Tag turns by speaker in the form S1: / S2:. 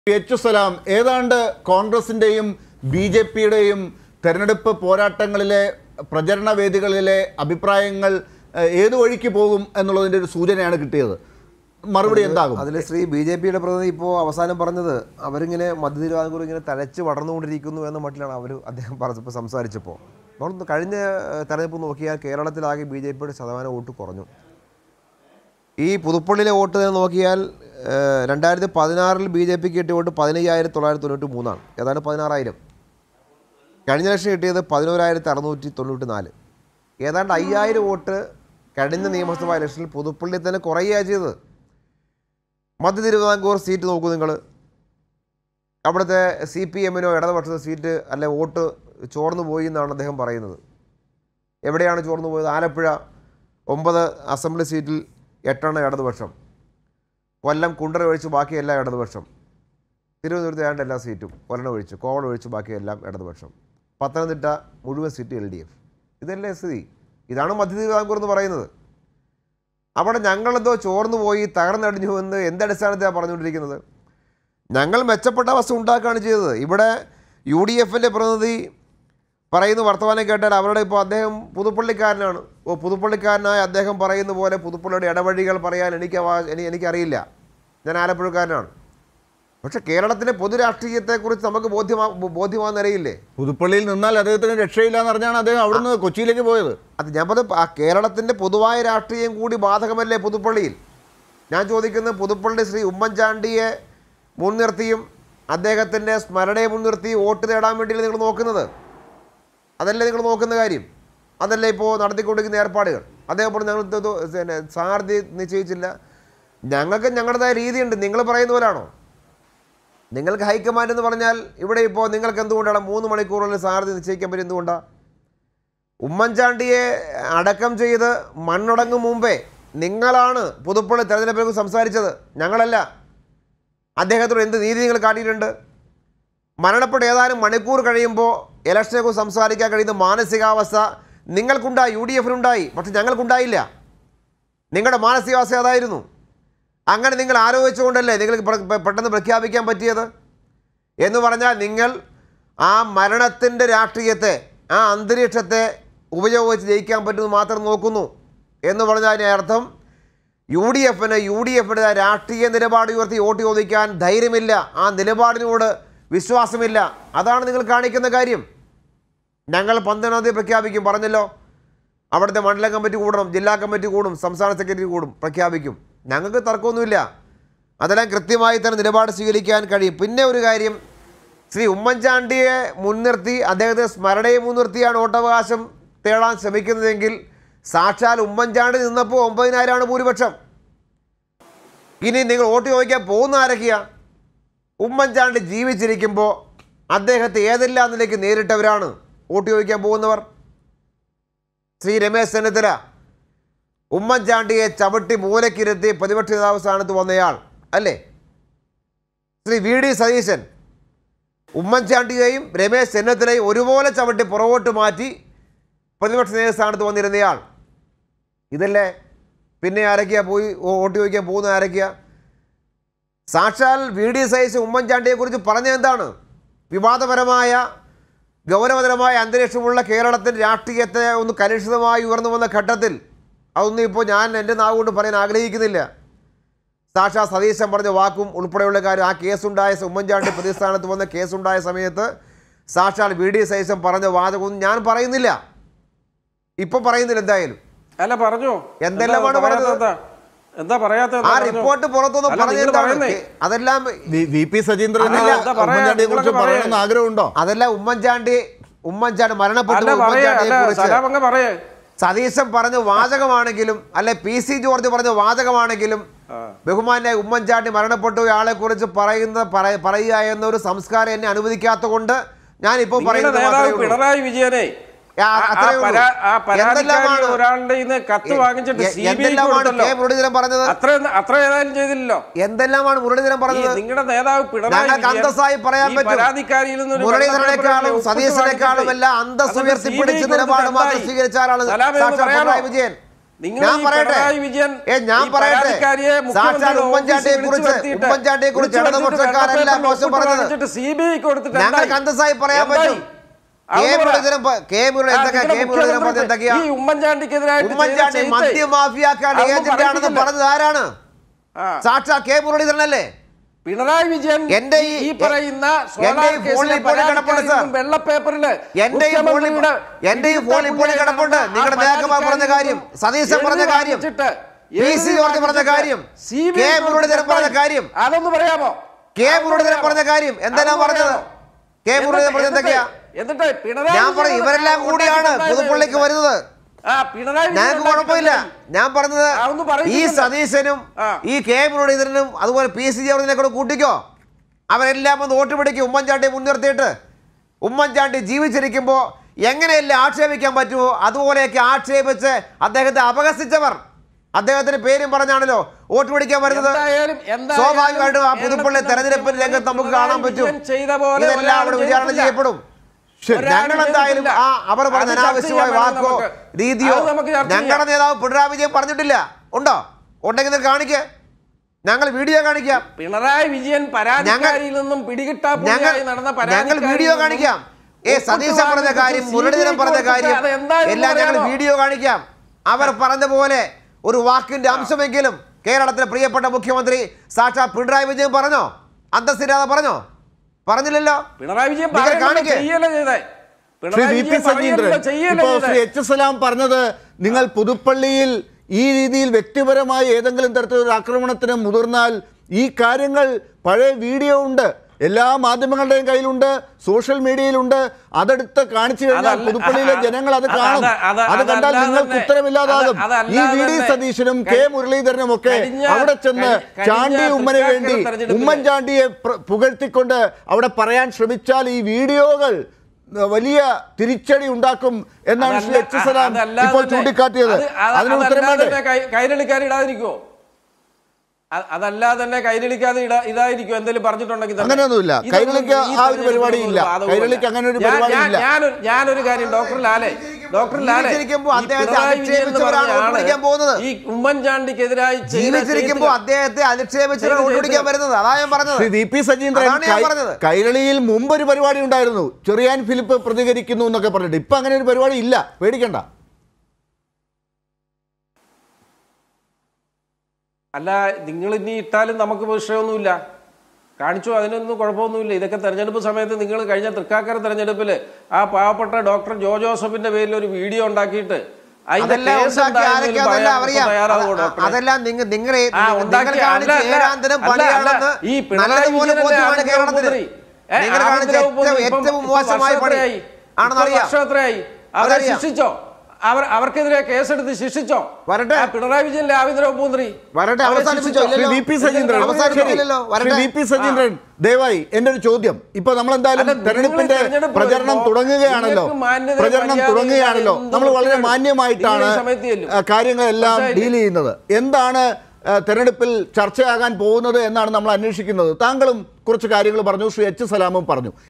S1: H സലാം ഏതാണ്ട് കോൺഗ്രസിന്റെയും B J പിയുടെയും തെരഞ്ഞെടുപ്പ് പോരാട്ടങ്ങളിലെ പ്രചരണ വേദികളിലെ അഭിപ്രായങ്ങൾ ഏഹ്, ഏത് വഴിക്ക് പോകും എന്നുള്ളതിന്റെ ഒരു സൂചനയാണ് കിട്ടിയത് മറുപടി എന്താകും
S2: അതിൽ ശ്രീ ബി ജെ പിയുടെ പ്രതിനിധി ഇപ്പോൾ അവസാനം പറഞ്ഞത് അവരിങ്ങനെ മധ്യ തിരുവിതാംകൂർ ഇങ്ങനെ തഴച്ച് വളർന്നുകൊണ്ടിരിക്കുന്നു എന്ന മട്ടിലാണ് അവർ അദ്ദേഹം പറഞ്ഞപ്പോൾ സംസാരിച്ചപ്പോൾ നമ്മൾ കഴിഞ്ഞ ഏഹ്, തെരഞ്ഞെടുപ്പ് നോക്കിയാൽ കേരളത്തിലാകെ ബി ജെ പിയുടെ ശതമാനം വോട്ട് കുറഞ്ഞു ഈ പുതുപ്പള്ളിയിലെ വോട്ട് തന്നെ നോക്കിയാൽ ഏഹ്, രണ്ടായിരത്തി പതിനാറിൽ ബി ജെ പിക്ക് കിട്ടിയ വോട്ട് പതിനയ്യായിരത്തി തൊള്ളായിരത്തി തൊണ്ണൂറ്റി മൂന്നാണ് ഏതാണ്ട് പതിനാറായിരം കഴിഞ്ഞ ലക്ഷം കിട്ടിയത് പതിനോരായിരത്തി അറുന്നൂറ്റി തൊണ്ണൂറ്റി നാല് ഏതാണ്ട് അയ്യായിരം വോട്ട് കഴിഞ്ഞ നിയമസഭാ ഇലക്ഷനിൽ പുതുപ്പള്ളി തന്നെ കുറയുകയാണ് ചെയ്തത് മധ്യ തിരുവിതാംകൂർ സീറ്റ് നോക്കൂ നിങ്ങൾ അവിടുത്തെ സി പി എമ്മിനോ ഇടതുപക്ഷത്തെ സീറ്റ് അല്ലെ വോട്ട് ചോർന്നു പോയി എന്നാണ് അദ്ദേഹം പറയുന്നത് എവിടെയാണ് ചോർന്നു പോയത് ആലപ്പുഴ ഒമ്പത് അസംബ്ലി സീറ്റിൽ എട്ടെണ്ണം ഇടതുപക്ഷം കൊല്ലം കുണ്ടറ ഒഴിച്ച് ബാക്കിയെല്ലാം ഇടതുപക്ഷം തിരുവനന്തപുരത്ത് ഏതാണ്ട് എല്ലാ സീറ്റും ഒരെണ്ണം ഒഴിച്ച് കോവളം ഒഴിച്ച് ബാക്കിയെല്ലാം ഇടതുപക്ഷം പത്തനംതിട്ട മുഴുവൻ സീറ്റ് എൽ ഡി എഫ് ഇതല്ലേ സ്ഥിതി ഇതാണ് മധ്യ തിരുവിതാംകൂർ എന്ന് പറയുന്നത് അവിടെ ഞങ്ങളെന്തോ ചോർന്നു പോയി തകർന്നടിഞ്ഞു എന്ന് എന്തടിസ്ഥാനത്തെയാണ് പറഞ്ഞുകൊണ്ടിരിക്കുന്നത് ഞങ്ങൾ മെച്ചപ്പെട്ട അവസ്ഥ ഉണ്ടാക്കുകയാണ് ചെയ്തത് ഇവിടെ യു ഡി എഫിൻ്റെ പ്രതിനിധി പറയുന്ന വർത്തമാനം കേട്ടാൽ അവരുടെ ഇപ്പോൾ അദ്ദേഹം പുതുപ്പള്ളിക്കാരനാണ് ഓ പുതുപ്പള്ളിക്കാരനായ അദ്ദേഹം പറയുന്ന പോലെ പുതുപ്പള്ളിയുടെ ഇടവഴികൾ പറയാൻ എനിക്ക് അവകാ- എനി- എനിക്കറിയില്ല ഞാൻ ആലപ്പുഴക്കാരനാണ് പക്ഷേ കേരളത്തിലെ പൊതുരാഷ്ട്രീയത്തെക്കുറിച്ച് നമുക്ക് ബോധ്യമാ ബോധ്യമാകുന്നറിയില്ലേ
S1: പുതുപ്പള്ളിയിൽ നിന്നാൽ അദ്ദേഹത്തിന് രക്ഷയില്ല എന്ന് പറഞ്ഞാണ് അദ്ദേഹം അവിടുന്ന് കൊച്ചിയിലേക്ക് പോയത്
S2: അത് ഞാൻ പറഞ്ഞ ആ കേരളത്തിൻ്റെ പൊതുവായ രാഷ്ട്രീയം കൂടി ബാധകമല്ലേ പുതുപ്പള്ളിയിൽ ഞാൻ ചോദിക്കുന്നത് പുതുപ്പള്ളി ശ്രീ ഉമ്മൻചാണ്ടിയെ മുൻനിർത്തിയും അദ്ദേഹത്തിൻ്റെ സ്മരണയെ മുൻനിർത്തി വോട്ട് നേടാൻ വേണ്ടിയല്ലേ നിങ്ങൾ നോക്കുന്നത് അതല്ലേ നിങ്ങൾ നോക്കുന്ന കാര്യം അതല്ലേ ഇപ്പോൾ നടത്തിക്കൊണ്ടിരിക്കുന്ന ഏർപ്പാടുകൾ അദ്ദേഹം പറഞ്ഞു ഞങ്ങൾ ഇത് ഇത് പിന്നെ സ്ഥാനാർത്ഥി നിശ്ചയിച്ചില്ല ഞങ്ങൾക്ക് ഞങ്ങളുടേതായ രീതിയുണ്ട് നിങ്ങൾ പറയുന്ന പോലാണോ നിങ്ങൾക്ക് ഹൈക്കമാൻഡ് എന്ന് പറഞ്ഞാൽ ഇവിടെ ഇപ്പോൾ നിങ്ങൾക്ക് എന്തുകൊണ്ടാണ് മൂന്ന് മണിക്കൂറുള്ളിൽ സ്ഥാനാർത്ഥി നിശ്ചയിക്കാൻ പറ്റും എന്തുകൊണ്ടാണ് ഉമ്മൻചാണ്ടിയെ അടക്കം ചെയ്ത് മണ്ണുടങ്ങും മുമ്പേ നിങ്ങളാണ് പുതുപ്പള്ളി തെരഞ്ഞെടുപ്പിനെ സംസാരിച്ചത് ഞങ്ങളല്ല അദ്ദേഹത്തോട് എന്ത് നീതി നിങ്ങൾ കാട്ടിയിട്ടുണ്ട് മരണപ്പെട്ട് ഏതാനും മണിക്കൂർ കഴിയുമ്പോൾ ഇലക്ഷനെക്കുറിച്ച് സംസാരിക്കാൻ കഴിയുന്ന മാനസികാവസ്ഥ നിങ്ങൾക്കുണ്ടായി യു ഡി എഫിനുണ്ടായി പക്ഷെ ഞങ്ങൾക്കുണ്ടായില്ല നിങ്ങളുടെ മാനസികാവസ്ഥ അതായിരുന്നു അങ്ങനെ നിങ്ങൾ ആലോചിച്ചുകൊണ്ടല്ലേ നിങ്ങൾക്ക് പ്ര- പെ- പെട്ടെന്ന് പ്രഖ്യാപിക്കാൻ പറ്റിയത് എന്ന് പറഞ്ഞാൽ നിങ്ങൾ ആ മരണത്തിൻ്റെ രാഷ്ട്രീയത്തെ ആ അന്തരീക്ഷത്തെ ഉപയോഗിച്ച് ജയിക്കാൻ പറ്റുമെന്ന് മാത്രം നോക്കുന്നു എന്ന് പറഞ്ഞാൽ അതിൻ്റെ അർത്ഥം യു ഡി എഫിന് യു ഡി എഫിൻ്റെ രാഷ്ട്രീയ നിലപാട് ഉയർത്തി വോട്ട് ചോദിക്കാൻ ധൈര്യമില്ല ആ നിലപാടിനോട് വിശ്വാസമില്ല അതാണ് നിങ്ങൾ കാണിക്കുന്ന കാര്യം ഞങ്ങൾ പന്ത്രണ്ടാം തീയതി പ്രഖ്യാപിക്കും പറഞ്ഞല്ലോ അവിടുത്തെ മണ്ഡലം കമ്മിറ്റി കൂടണം ജില്ലാ കമ്മിറ്റി കൂടും സംസ്ഥാന സെക്രട്ടറി കൂടും പ്രഖ്യാപിക്കും ഞങ്ങൾക്ക് തർക്കമൊന്നുമില്ല അതെല്ലാം കൃത്യമായി തന്നെ നിലപാട് സ്വീകരിക്കാൻ കഴിയും പിന്നെ ഒരു കാര്യം ശ്രീ ഉമ്മൻചാണ്ടിയെ മുൻനിർത്തി അദ്ദേഹത്തെ സ്മരണയെ മുൻനിർത്തിയാണ് വോട്ടവകാശം തേടാൻ ശ്രമിക്കുന്നതെങ്കിൽ സാക്ഷാൽ ഉമ്മൻചാണ്ടി നിന്നപ്പോൾ ഒമ്പതിനായിരമാണ് ഭൂരിപക്ഷം ഇനി നിങ്ങൾ വോട്ട് ചോദിക്കാൻ പോകുന്ന ആരൊക്കെയാ ഉമ്മൻചാണ്ടി ജീവിച്ചിരിക്കുമ്പോൾ അദ്ദേഹത്തെ ഏതെല്ലാം നിലയ്ക്ക് നേരിട്ടവരാണ് വോട്ട് ചോദിക്കാൻ പോകുന്നവർ ശ്രീ രമേശ് ചെന്നിത്തല ഉമ്മൻചാണ്ടിയെ ചവിട്ടി മൂലക്കിരുത്തി പ്രതിപക്ഷ നേതാവ് സ്ഥാനത്ത് വന്നയാൾ അല്ലേ ശ്രീ വി ഡി സതീശൻ ഉമ്മൻചാണ്ടിയെയും രമേശ് ചെന്നിത്തലയും ഒരുപോലെ ചവിട്ടി പുറകോട്ട് മാറ്റി പ്രതിപക്ഷ നേതൃ സ്ഥാനത്ത് വന്നിരുന്നയാൾ ഇതല്ലേ പിന്നെ ആരൊക്കെയാ പോയി വോ- വോട്ട് ചോദിക്കാൻ പോകുന്ന ആരൊക്കെയാ സാക്ഷാൽ വി ഡി സൈസ് ഉമ്മൻചാണ്ടിയെക്കുറിച്ച് പറഞ്ഞത് എന്താണ് വിവാദപരമായ ഗൗരവതരമായ അന്തരീക്ഷമുള്ള കേരളത്തിൻ്റെ രാഷ്ട്രീയത്തെ ഒന്ന് കലുഷിതമായി ഉയർന്നു വന്ന ഘട്ടത്തിൽ അതൊന്നും ഇപ്പോൾ ഞാൻ എൻ്റെ നാവ് കൊണ്ട് പറയാൻ ആഗ്രഹിക്കുന്നില്ല സാക്ഷാ സതീശൻ പറഞ്ഞ വാക്കും ഉൾപ്പെടെയുള്ള കാര്യം ആ കേസുണ്ടായ സ- ഉമ്മൻചാണ്ടി പ്രതിസ്ഥാനത്ത് വന്ന കേസുണ്ടായ സമയത്ത് സാക്ഷാൽ വി ഡി സൈസം പറഞ്ഞ വാചകമൊന്നും ഞാൻ പറയുന്നില്ല ഇപ്പം പറയുന്നില്ല എന്തായാലും
S3: അല്ല പറഞ്ഞോ
S2: എന്തെല്ലാമാണ്
S3: എന്താ പറയാത്തത്
S2: പറഞ്ഞത്?
S3: എന്താ? എന്താ പറയാത്തത്
S2: ആ
S3: പറഞ്ഞോ.
S2: റിപ്പോർട്ട് പുറത്തൊന്നും
S3: അല്ല,
S2: പറഞ്ഞ
S3: നിങ്ങൾ
S2: എന്താണ്
S3: പറയുന്നേ.
S2: അതെല്ലാം
S1: വി- വി പി സജീന്ദ്രന്
S3: അതല്ല, എന്താ പറയാ?
S1: ഉമ്മൻചാണ്ടിയെ കുറിച്ച്
S3: നിങ്ങളൊക്കെ
S1: പറയണമെന്ന്
S3: പറയാ.
S1: ആഗ്രഹമുണ്ടോ
S2: അതെല്ലാം ഉമ്മൻചാണ്ടി ഉമ്മൻചാണ്ടി മരണപ്പെട്ടു
S3: അല്ല പറയേ
S2: ഉമ്മൻചാണ്ടിയെ
S3: അല്ല
S2: കുറിച്ച്
S3: സലാം അങ്ങ് പറയേ
S2: സതീശൻ പറഞ്ഞ വാചകമാണെങ്കിലും അല്ലെ പി സി ജോർജ് പറഞ്ഞ വാചകമാണെങ്കിലും ബഹുമാനായ ഉമ്മൻചാണ്ടി മരണപ്പെട്ടു ആളെ കുറിച്ച് പറയുന്ന പറയ- പറയുക എന്നൊരു സംസ്കാരം എന്നെ അനുവദിക്കാത്ത കൊണ്ട് ഞാൻ ഇപ്പോൾ
S3: നിങ്ങളുടെ
S2: പറയുന്നത്
S3: നേതാവ്
S2: മാത്രമേ ഉള്ളൂ.
S3: പിണറായി വിജയനെ
S2: ആ,
S3: ആ- ആ
S2: അത്രയേ ഉള്ളൂ.
S3: പരാ- ആ പരാതിക്കാരി
S2: എന്തെല്ലാമാണ്
S3: ഒരാളുടെ ഇന്ന് കത്ത് വാങ്ങിച്ചിട്ട്
S2: എ-
S3: സി ബി ഐക്ക്
S2: എന്തെല്ലാമാണ്
S3: കൊടുത്തല്ലോ
S2: കെ മുരളീധരൻ പറഞ്ഞത്
S3: അത്ര അത്ര ഏതായാലും ചെയ്തില്ലല്ലോ
S2: എന്തെല്ലാമാണ് മുരളീധരൻ
S3: ഈ
S2: പറഞ്ഞത്
S3: നിങ്ങളുടെ നേതാവ് പിണറായി
S2: ഞങ്ങൾക്ക്
S3: വിജയൻ
S2: അന്തസ്സായി പറയാൻ
S3: ഈ
S2: പറ്റും.
S3: പരാതിക്കാരിയിൽ നിന്നൊരു
S2: മുരളീധരനേക്കാളും
S3: ഒപ്പിട്ട്
S2: സതീശനേക്കാളും
S3: വാങ്ങിച്ചിട്ട്
S2: എല്ലാം അന്തസ്
S3: അതിന്
S2: ഉയർത്തിപ്പിടിച്ച്
S3: CBI
S2: നിലപാട്
S3: കൊടുത്തിട്ട്
S2: മാത്രം
S3: എന്തായി?
S2: സ്വീകരിച്ച ആളാണ്
S3: സലാമേ ഒന്ന്
S2: സാക്ഷാൽ
S3: പറയാമോ?
S2: പിണറായി വിജയൻ
S3: നിങ്ങൾ
S2: ഞാൻ
S3: ഈ
S2: പറയട്ടെ
S3: പിണറായി വിജയൻ
S2: ഏ ഞാൻ
S3: ഈ
S2: പറയട്ടെ
S3: പരാതിക്കാരിയെ
S2: സാക്ഷാൽ
S3: മുഖ്യമന്ത്രിയുടെ
S2: ഉമ്മൻചാണ്ടിയെ
S3: ഓഫീസിൽ
S2: കുറിച്ച്
S3: വിളിച്ചു വരുത്തിയിട്ട്
S2: ഉമ്മൻചാണ്ടിയെ കുറിച്ച്
S3: വിളിച്ചു
S2: ഇടതുപക്ഷക്കാരെല്ലാം
S3: വരുത്തിയിട്ട്
S2: മോശം
S3: ഒപ്പിട്ട്
S2: പറഞ്ഞത്
S3: വാങ്ങിച്ചിട്ട് CBI കൊടുത്തിട്ട്
S2: ഞങ്ങൾക്ക്
S3: എന്തായി?
S2: അന്തസ്സായി പറയാൻ
S3: എന്തായി?
S2: പറ്റും
S3: അത്
S2: കെ
S3: പറ.
S2: മുരളീധരൻ പ- കെ മുരളീധരൻ
S3: ആ,
S2: എന്തൊക്കെയാ
S3: നിങ്ങളുടെ
S2: കെ മുരളീധരൻ പറഞ്ഞ
S3: മുഖ്യമന്ത്രി
S2: എന്തൊക്കെയാ
S3: ഈ ഉമ്മൻചാണ്ടിക്കെതിരായിട്ട് ചെയ്ത
S2: ഉമ്മൻചാണ്ടി
S3: ചെയ്തേ.
S2: മദ്യമാഫിയാക്കാരുടെ
S3: അതൊന്നും
S2: ഏജന്റ് ആണെന്ന്
S3: പറയിപ്പിക്കില്ല.
S2: പറഞ്ഞത് ആരാണ്
S3: ആ.
S2: സാക്ഷാ കെ മുരളീധരനല്ലേ
S3: പിണറായി വിജയൻ
S2: എന്റെ ഈ-
S3: ഈ പറയുന്ന
S2: എന്റെ ഈ ഫോണിൽ ഇപ്പോൾ കിടപ്പുണ്ട് സാർ.
S3: വെള്ള പേപ്പറില്
S2: എന്റെ ഈ ഫോണിൽ എന്റെ ഈ ഫോണിൽ ഇപ്പോൾ കിടപ്പുണ്ട് നിങ്ങളുടെ നേതാക്കന്മാർ പറഞ്ഞ കാര്യം സതീശൻ പറഞ്ഞ കാര്യം പി സി ജോർജ് പറഞ്ഞ കാര്യം കെ മുരളീധരൻ പറഞ്ഞ കാര്യം
S3: അതൊന്ന് പറയാമോ
S2: കെ മുരളീധരൻ പറഞ്ഞ കാര്യം എന്തെല്ലാം പറഞ്ഞത് കെ മുരളീധരൻ പറഞ്ഞ എന്തൊക്കെയാ
S3: എന്നിട്ട് പിണറായി
S2: ഞാൻ പറഞ്ഞു
S3: വിജയൻ
S2: ഇവരെല്ലാം
S3: ഉണ്ടാക്കി
S2: കൂടിയാണ്
S3: ഉണ്ടായത്
S2: പുതുപ്പള്ളിക്ക് വരുന്നത്
S3: ആ പിണറായി വിജയൻ
S2: ഞങ്ങൾക്ക്
S3: ഉണ്ടാക്കി
S2: കുഴപ്പമില്ല ഞാൻ പറഞ്ഞത്
S3: ആ, ഒന്നും
S2: ഈ
S3: പറയിപ്പിക്കണ്ട.
S2: സതീശനും
S3: ആ.
S2: ഈ കെ മുരളീധരനും അതുപോലെ പി സി ജോർജിനെ കൂടെ കൂട്ടിക്കോ അവരെല്ലാം ഒന്ന് വോട്ട് പിടിക്കും ഉമ്മൻചാണ്ടിയെ മുൻനിർത്തിയിട്ട് ഉമ്മൻചാണ്ടി ജീവിച്ചിരിക്കുമ്പോൾ എങ്ങനെയല്ലേ ആക്ഷേപിക്കാൻ പറ്റുമോ അതുപോലെയൊക്കെ ആക്ഷേപിച്ച് അദ്ദേഹത്തെ അപഹസിച്ചവർ അദ്ദേഹത്തിന്റെ പേരും പറഞ്ഞാണല്ലോ വോട്ട് പിടിക്കാൻ വരുന്നത്
S3: എന്തായാലും എന്തായാലും
S2: സ്വാഭാവികമായിട്ടും ആ പുതുപ്പള്ളി
S3: കേരളത്തിൽ
S2: തെരഞ്ഞെടുപ്പിന് രംഗത്ത് നമുക്ക് കാണാൻ പറ്റും
S3: പിണറായി വിജയൻ ചെയ്ത പോലെ
S2: ഇതെല്ലാം അവിടെ
S3: ഒരാളും
S2: വിചാരണ
S3: ചെയ്തിട്ടില്ല.
S2: ചെയ്യപ്പെടും
S1: ശരി.
S3: ഒരാളും
S2: ഞങ്ങൾ എന്തായാലും
S3: ചെയ്തിട്ടില്ല.
S2: ആ അവർ പറഞ്ഞ
S3: അത് ചർച്ച
S2: അനാവശ്യമായ
S3: ചെയ്യാൻ വേണം
S2: വാക്കോ
S3: നമുക്ക്.
S2: രീതിയോ
S3: അത് നമുക്ക് ചർച്ച
S2: ഞങ്ങളുടെ
S3: ചെയ്യാം.
S2: നേതാവ് പിണറായി വിജയൻ പറഞ്ഞിട്ടില്ല ഉണ്ടോ ഉണ്ടെങ്കിൽ ഇത് കാണിക്കേ ഞങ്ങൾ വീഡിയോ കാണിക്കാം
S3: പിണറായി വിജയൻ പരാതിക്കാരിയിൽ നിന്നും പിടികിട്ടാ
S2: ഞങ്ങൾ
S3: നടന്ന
S2: ഞങ്ങൾ വീഡിയോ കാണിക്കാം ഏ സതീശൻ പറഞ്ഞ കാര്യം മുരളീധരൻ പറഞ്ഞ കാര്യം എല്ലാം ഞങ്ങൾ വീഡിയോ കാണിക്കാം അവർ പറഞ്ഞ പോലെ ഒരു വാക്കിന്റെ അംശമെങ്കിലും കേരളത്തിലെ പ്രിയപ്പെട്ട മുഖ്യമന്ത്രി സാക്ഷാ പിണറായി വിജയൻ പറഞ്ഞോ അന്തസ്സില്ലാതെ പറഞ്ഞോ പറഞ്ഞില്ലല്ലോ
S3: പിണറായി വിജയൻ
S2: നിങ്ങൾ
S3: പറയുന്നില്ല,
S2: കാണിക്ക്.
S3: ചെയ്യല്ലേ ചെയ്തേ
S1: ശ്രീ
S3: പിണറായി
S1: വി പി
S3: വിജയൻ
S1: സജീന്ദ്രൻ
S3: പറയുന്നില്ല, ചെയ്യല്ലേ
S1: ഇപ്പോ ശ്രീ
S3: ചെയ്തേ
S1: എച്ച് സലാം പറഞ്ഞത് നിങ്ങൾ പുതുപ്പള്ളിയിൽ ഈ രീതിയിൽ വ്യക്തിപരമായി ഏതെങ്കിലും തരത്തിലൊരു ആക്രമണത്തിന് മുതിർന്നാൽ ഈ കാര്യങ്ങൾ പഴയ വീഡിയോ ഉണ്ട് എല്ലാ മാധ്യമങ്ങളുടെയും കയ്യിലുണ്ട് സോഷ്യൽ മീഡിയയിലുണ്ട് അതെടുത്ത് കാണിച്ചു കഴിഞ്ഞാൽ
S3: അതല്ല-
S1: പുതുപ്പള്ളിയിലെ
S3: അ-
S1: ജനങ്ങൾ അത്
S3: അത്
S1: കാണും
S3: അത് അത്
S1: അത് കണ്ടാൽ
S3: അതല്ലാതെ
S1: നിങ്ങൾക്ക്
S3: തന്നെ-
S1: ഉത്തരവില്ലാതാകും
S3: അത് അതല്ലാതെ
S1: ഈ വി ഡി
S3: തന്നെ
S1: സതീശനും കെ
S3: കഴി-
S1: മുരളീധരനും ഒക്കെ
S3: കഴിഞ്ഞ-
S1: അവിടെ ചെന്ന്
S3: കഴിഞ്ഞ
S1: ചാണ്ടി ഉമ്മന്
S3: തൃക്കാക്കര
S1: വേണ്ടി
S3: തെരഞ്ഞെടുപ്പിലെ-
S1: ഉമ്മൻചാണ്ടിയെ പ്ര- പുകഴ്ത്തിക്കൊണ്ട് അവിടെ പറയാൻ ശ്രമിച്ചാൽ ഈ വീഡിയോകൾ ഏഹ്, വലിയ തിരിച്ചടി ഉണ്ടാക്കും എന്നാണ് ശ്രീ
S3: അതല്ല-
S1: എച്ച് സലാം
S3: അതല്ലാതെ
S1: ഇപ്പോൾ
S3: തന്നെ-
S1: ചൂണ്ടിക്കാട്ടിയത്
S3: അത് അത്
S1: അതിന് ഉത്തരം
S3: അതല്ലാതെ
S1: വേണ്ടേ
S3: തന്നെ കൈ- കൈരളിക്കാതെ ഇടാതിരിക്കുവോ അ- അതല്ലാതെ തന്നെ കൈരളിക്കാതെ ഇടാ ഇതായിരിക്കും എന്തെങ്കിലും പറഞ്ഞിട്ടുണ്ടെങ്കിൽ തന്നെ.
S1: അങ്ങനെയൊന്നുമില്ല.
S3: ഇതൊന്നും
S1: കൈരളിക്ക്
S3: ഈ
S1: ആ ഒരു പരിപാടി
S3: തെരഞ്ഞെടുപ്പിൽ
S1: ഇല്ല.
S3: ബാധകമല്ല.
S1: കൈരളിക്ക് അങ്ങനെ ഒരു
S3: ഞാൻ-
S1: പരിപാടി
S3: ഞാൻ-
S1: ഇല്ല.
S3: ഞാനൊരു ഞാനൊരു കാര്യം ഡോക്ടർ ലാലെ ഡോക്ടർ ലാലെ
S2: ജീവിച്ചിരിക്കുമ്പോൾ
S3: ഈ
S2: അദ്ദേഹത്തെ
S3: പിണറായി വിജയൻ എന്ന്
S2: അധിക്ഷേപിച്ചവരാണ്
S3: പറഞ്ഞ
S2: വോട്ട് പിടിക്കാൻ
S3: ആള്
S2: പോകുന്നത്.
S3: ഈ ഉമ്മൻചാണ്ടിക്കെതിരായി ചെയ്ത
S2: ജീവിച്ചിരിക്കുമ്പോൾ
S3: ചെയ്തില്ല.
S2: അദ്ദേഹത്തെ അധിക്ഷേപിച്ചിട്ട്
S3: ചെയ്ത്
S2: വോട്ട് പിടിക്കാൻ
S3: ചെയ്ത്
S2: വരുന്നത് അതാ ഞാൻ പറഞ്ഞത്
S1: ശ്രീ വി പി സജീന്ദ്രൻ
S2: അതാണ് ഞാൻ
S1: കൈ-
S2: പറഞ്ഞത്.
S1: കൈരളിയിൽ മുമ്പ് ഒരു പരിപാടി ഉണ്ടായിരുന്നു ചെറിയാൻ ഫിലിപ്പ് പ്രതികരിക്കുന്നു എന്നൊക്കെ പറഞ്ഞിട്ട് ഇപ്പൊ അങ്ങനെ ഒരു പരിപാടി ഇല്ല പേടിക്കണ്ട
S3: അല്ല നിങ്ങൾ ഇനി ഇട്ടാലും നമുക്ക് വിഷയമൊന്നുമില്ല കാണിച്ചു അതിനൊന്നും കുഴപ്പമൊന്നുമില്ല ഇതൊക്കെ തെരഞ്ഞെടുപ്പ് സമയത്ത് നിങ്ങൾ കഴിഞ്ഞ തൃക്കാക്കര തെരഞ്ഞെടുപ്പിൽ ആ പാവപ്പെട്ട ഡോക്ടർ ജോ ജോസഫിന്റെ പേരിൽ ഒരു വീഡിയോ ഉണ്ടാക്കിയിട്ട് അതിന്റെ
S2: അതെല്ലാം
S3: കേസ്
S2: ഉണ്ടാക്കി
S3: ഉണ്ടായെന്ന്
S2: ആരൊക്കെയാണെന്നെല്ലാം
S3: പറയാൻ
S2: അറിയാം
S3: തയ്യാറാവുമോ
S2: അത-
S3: ഡോക്ടറെ?
S2: അതെല്ലാം നിങ്ങൾ നിങ്ങളെ
S3: ആ,
S2: നിങ്ങൾ
S3: ഉണ്ടാക്കി-
S2: കാണിച്ച
S3: അല്ല, അല്ല,
S2: ഏകാന്തരം
S3: അല്ല,
S2: പണിയാണെന്ന്
S3: അല്ല, ഈ പിണറായി
S2: നല്ലതുപോലെ
S3: വിജയനല്ലേ
S2: ബോധ്യമാണ്
S3: ആഭ്യന്തര
S2: കേരളത്തിന്
S3: ഉപമന്ത്രി? ഏ,
S2: നിങ്ങൾ കാണിച്ച
S3: ആഭ്യന്തര
S2: ഏറ്റവും
S3: ഉപമന്ത്രി ഇപ്പം-
S2: ഏറ്റവും
S3: ഇപ്പം
S2: മോശമായ
S3: വർഷം
S2: പണി
S3: എത്രയായി?
S2: ആണെന്ന്
S3: ഇപ്പം
S2: അറിയാം
S3: വർഷം എത്രയായി അവരെ
S2: അതറിയാം.
S3: ശിക്ഷിച്ചോ അവർ അവർക്കെതിരെ കേസെടുത്ത് ശിക്ഷിച്ചോ
S2: വരട്ടെ.
S3: ആ പിണറായി വിജയന്റെ ആഭ്യന്തര ഉപമന്ത്രി
S2: വരട്ടെ,
S3: അവരെ
S2: അവസാനിപ്പിച്ചോ?
S3: ശിക്ഷിച്ചോ?
S1: ശ്രീ വി പി സജീന്ദ്രൻ
S2: അവസാനിപ്പിക്കില്ലല്ലോ.
S1: ശരി.
S2: വരട്ടെ.
S1: ശ്രീ വി പി സജീന്ദ്രൻ ദയവായി എന്റെ ഒരു ചോദ്യം ഇപ്പൊ നമ്മൾ എന്തായാലും
S3: അല്ല, നിങ്ങൾ
S1: തെരഞ്ഞെടുപ്പിന്റെ
S3: തെരഞ്ഞെടുപ്പ്
S1: പ്രചരണം
S3: വരുമ്പോ
S1: തുടങ്ങുകയാണല്ലോ
S3: നിങ്ങൾക്ക് മാന്യത,
S1: പ്രചരണം
S3: മര്യാദ
S1: തുടങ്ങുകയാണല്ലോ
S3: എന്ത്
S1: നമ്മൾ വളരെ
S3: വൃത്തികേട്?
S1: മാന്യമായിട്ടാണ്
S3: നിങ്ങൾ ഈ സമയത്ത് ചെല്ലും.
S1: ആ, കാര്യങ്ങളെല്ലാം
S3: മനസ്സിലായില്ലേ?
S1: ഡീൽ ചെയ്യുന്നത് എന്താണ് ആ, തെരഞ്ഞെടുപ്പിൽ ചർച്ചയാകാൻ പോകുന്നത് എന്നാണ് നമ്മൾ അന്വേഷിക്കുന്നത് താങ്കളും കുറച്ച് കാര്യങ്ങൾ പറഞ്ഞു ശ്രീ എച്ച് സലാമും പറഞ്ഞു